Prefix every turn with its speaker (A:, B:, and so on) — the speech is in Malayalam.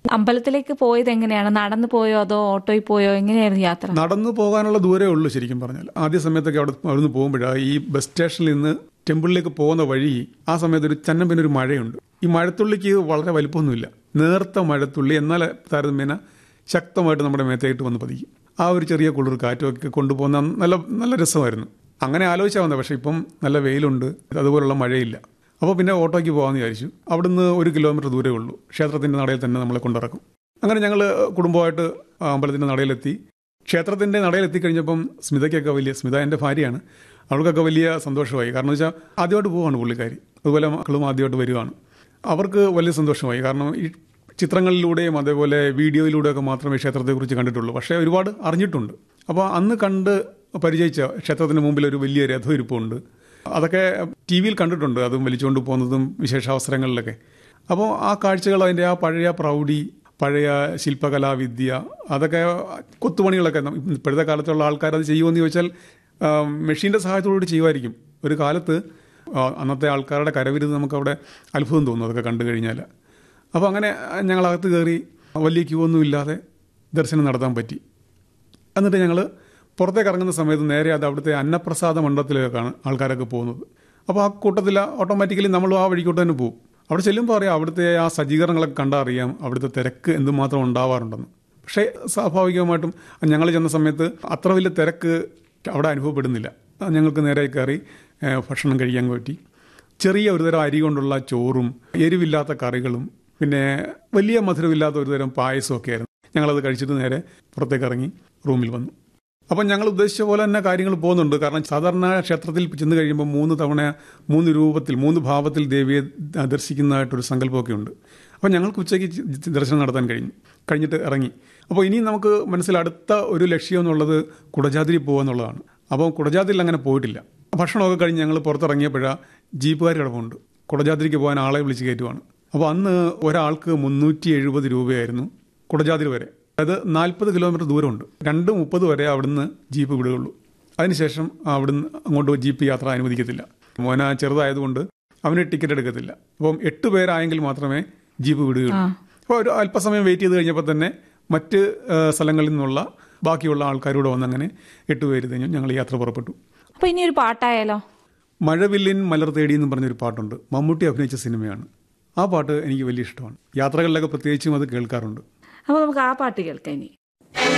A: അമ്പലത്തിലേക്ക് പോയത് എങ്ങനെയാണ് നടന്നു പോയോ അതോ ഓട്ടോയിൽ പോയോ എങ്ങനെയായിരുന്നു യാത്ര
B: നടന്നു പോകാനുള്ള ദൂരമേ ഉള്ളൂ ശരിക്കും പറഞ്ഞാൽ ആദ്യ സമയത്തൊക്കെ അവിടെ അവിടുന്ന് പോകുമ്പോഴാണ് ഈ ബസ് സ്റ്റേഷനിൽ നിന്ന് ടെമ്പിളിലേക്ക് പോകുന്ന വഴി ആ സമയത്ത് ഒരു ചന്നം പിന്നെ ഒരു മഴയുണ്ട് ഈ മഴത്തുള്ളിക്ക് വളരെ വലിപ്പമൊന്നുമില്ല നേർത്ത മഴത്തുള്ളി എന്നാൽ താരതമ്യേന ശക്തമായിട്ട് നമ്മുടെ മേത്തേട്ട് വന്ന് പതിക്കും ആ ഒരു ചെറിയ കുളിർ കാറ്റുമൊക്കെ കൊണ്ടുപോകുന്ന നല്ല നല്ല രസമായിരുന്നു അങ്ങനെ ആലോചിച്ചാൽ വന്നത് പക്ഷേ ഇപ്പം നല്ല വെയിലുണ്ട് അതുപോലുള്ള മഴയില്ല അപ്പോൾ പിന്നെ ഓട്ടോയ്ക്ക് പോകാമെന്ന് വിചാരിച്ചു അവിടുന്ന് ഒരു കിലോമീറ്റർ ദൂരമേ ഉള്ളൂ ക്ഷേത്രത്തിൻ്റെ നടയിൽ തന്നെ നമ്മളെ കൊണ്ടിറക്കും അങ്ങനെ ഞങ്ങൾ കുടുംബമായിട്ട് ആ അമ്പലത്തിൻ്റെ നടയിലെത്തി ക്ഷേത്രത്തിൻ്റെ നടയിൽ എത്തിക്കഴിഞ്ഞപ്പം സ്മിതയ്ക്കൊക്കെ വലിയ സ്മിത എൻ്റെ ഭാര്യയാണ് അവൾക്കൊക്കെ വലിയ സന്തോഷമായി കാരണം വെച്ചാൽ ആദ്യമായിട്ട് പോവാണ് പുള്ളിക്കാരി അതുപോലെ മക്കളും ആദ്യമായിട്ട് വരികയാണ് അവർക്ക് വലിയ സന്തോഷമായി കാരണം ഈ ചിത്രങ്ങളിലൂടെയും അതേപോലെ വീഡിയോയിലൂടെയൊക്കെ മാത്രമേ ക്ഷേത്രത്തെക്കുറിച്ച് കണ്ടിട്ടുള്ളൂ പക്ഷേ ഒരുപാട് അറിഞ്ഞിട്ടുണ്ട് അപ്പോൾ അന്ന് കണ്ട് പരിചയിച്ച ക്ഷേത്രത്തിന് മുമ്പിൽ ഒരു വലിയ രഥം ഇരിപ്പുണ്ട് അതൊക്കെ ടി വിയിൽ കണ്ടിട്ടുണ്ട് അതും വലിച്ചുകൊണ്ട് പോകുന്നതും വിശേഷാവസരങ്ങളിലൊക്കെ അപ്പോൾ ആ കാഴ്ചകൾ അതിൻ്റെ ആ പഴയ പ്രൗഢി പഴയ ശില്പകലാവിദ്യ അതൊക്കെ കൊത്തുപണികളൊക്കെ നം- ഇപ്പോഴത്തെ കാലത്തുള്ള ആൾക്കാർ അത് ചെയ്യുമെന്ന് ചോദിച്ചാൽ ആ, മെഷീൻ്റെ സഹായത്തോടുകൂടി ചെയ്യുമായിരിക്കും ഒരു കാലത്ത് ആ, അന്നത്തെ ആൾക്കാരുടെ കരവിരുത് നമുക്കവിടെ അത്ഭുതം തോന്നും അതൊക്കെ കണ്ടു കഴിഞ്ഞാൽ അപ്പോൾ അങ്ങനെ ഞങ്ങളകത്ത് കയറി വലിയ ക്യൂ ഒന്നും ഇല്ലാതെ ദർശനം നടത്താൻ പറ്റി എന്നിട്ട് ഞങ്ങൾ പുറത്തേക്ക് ഇറങ്ങുന്ന സമയത്ത് നേരെ അത് അവിടുത്തെ അന്നപ്രസാദ മണ്ഡലത്തിലേക്കാണ് ആൾക്കാരൊക്കെ പോകുന്നത് അപ്പോൾ ആ കൂട്ടത്തിൽ ഓട്ടോമാറ്റിക്കലി നമ്മൾ ആ വഴിക്കോട്ട് തന്നെ പോകും അവിടെ ചെല്ലുമ്പോൾ അറിയാം അവിടുത്തെ ആ സജ്ജീകരണങ്ങളൊക്കെ കണ്ടാൽ അറിയാം അവിടുത്തെ തിരക്ക് എന്തുമാത്രം ഉണ്ടാവാറുണ്ടെന്ന് പക്ഷേ സ്വാഭാവികമായിട്ടും ഞങ്ങൾ ചെന്ന സമയത്ത് അത്ര വലിയ തിരക്ക് അവിടെ അനുഭവപ്പെടുന്നില്ല ഞങ്ങൾക്ക് നേരെ കയറി ഏഹ്, ഭക്ഷണം കഴിക്കാൻ പറ്റി ചെറിയ ഒരു തരം അരി കൊണ്ടുള്ള ചോറും എരിവില്ലാത്ത കറികളും പിന്നെ വലിയ മധുരമില്ലാത്ത ഒരു തരം പായസവും ഒക്കെ ആയിരുന്നു ഞങ്ങളത് കഴിച്ചിട്ട് നേരെ പുറത്തേക്ക് ഇറങ്ങി റൂമിൽ വന്നു അപ്പം ഞങ്ങൾ ഉദ്ദേശിച്ച പോലെ തന്നെ കാര്യങ്ങൾ പോകുന്നുണ്ട് കാരണം സാധാരണ ക്ഷേത്രത്തിൽ ചെന്ന് കഴിയുമ്പോൾ മൂന്ന് തവണ മൂന്ന് രൂപത്തിൽ മൂന്ന് ഭാവത്തിൽ ദേവിയെ ദർശിക്കുന്നതായിട്ടൊരു സങ്കല്പമൊക്കെ ഉണ്ട് അപ്പം ഞങ്ങൾക്ക് ഉച്ചയ്ക്ക് ചി- ദർശനം നടത്താൻ കഴിഞ്ഞു കഴിഞ്ഞിട്ട് ഇറങ്ങി അപ്പോൾ ഇനി നമുക്ക് മനസ്സിൽ അടുത്ത ഒരു ലക്ഷ്യം എന്നുള്ളത് കുടജാതിരി പോകുക എന്നുള്ളതാണ് അപ്പോൾ കുടജാതിരിയിൽ അങ്ങനെ പോയിട്ടില്ല ഭക്ഷണമൊക്കെ കഴിഞ്ഞ് ഞങ്ങൾ പുറത്തിറങ്ങിയപ്പോഴാണ് ജീപ്പുകാർ കിടപ്പുണ്ട് കുടജാതിരിക്ക് പോകാൻ ആളെ വിളിച്ച് കയറ്റുവാണ് അപ്പോൾ അന്ന് ഒരാൾക്ക് മുന്നൂറ്റി എഴുപത് രൂപയായിരുന്നു കുടജാതിരി വരെ അതായത് നാൽപ്പത് കിലോമീറ്റർ ദൂരമുണ്ട് രണ്ട് മുപ്പത് വരെ അവിടുന്ന് ജീപ്പ് വിടുകയുള്ളൂ അതിനുശേഷം അവിടുന്ന് അങ്ങോട്ട് ജീപ്പ് യാത്ര അനുവദിക്കത്തില്ല മോന ചെറുതായതുകൊണ്ട് അവന് ടിക്കറ്റ് എടുക്കത്തില്ല അപ്പം എട്ട് പേരായെങ്കിൽ മാത്രമേ ജീപ്പ് വിടുകയുള്ളൂ അപ്പോൾ ഒരു അല്പസമയം വെയിറ്റ് ചെയ്ത് കഴിഞ്ഞപ്പോൾ തന്നെ മറ്റ് ആ, സ്ഥലങ്ങളിൽ നിന്നുള്ള ബാക്കിയുള്ള ആൾക്കാരൂടെ വന്ന് അങ്ങനെ എട്ട് പേര് കഴിഞ്ഞു ഞങ്ങൾ യാത്ര പുറപ്പെട്ടു
A: അപ്പൊ ഇനി ഒരു പാട്ടായാലോ
B: മഴവില്ലിൻ മലർ തേടി എന്ന് പറഞ്ഞൊരു പാട്ടുണ്ട് മമ്മൂട്ടി അഭിനയിച്ച സിനിമയാണ് ആ പാട്ട് എനിക്ക് വലിയ ഇഷ്ടമാണ് യാത്രകളിലൊക്കെ പ്രത്യേകിച്ചും അത് കേൾക്കാറുണ്ട്
A: അപ്പൊ നമുക്ക് ആ പാട്ട് കേൾക്കാം ഇനി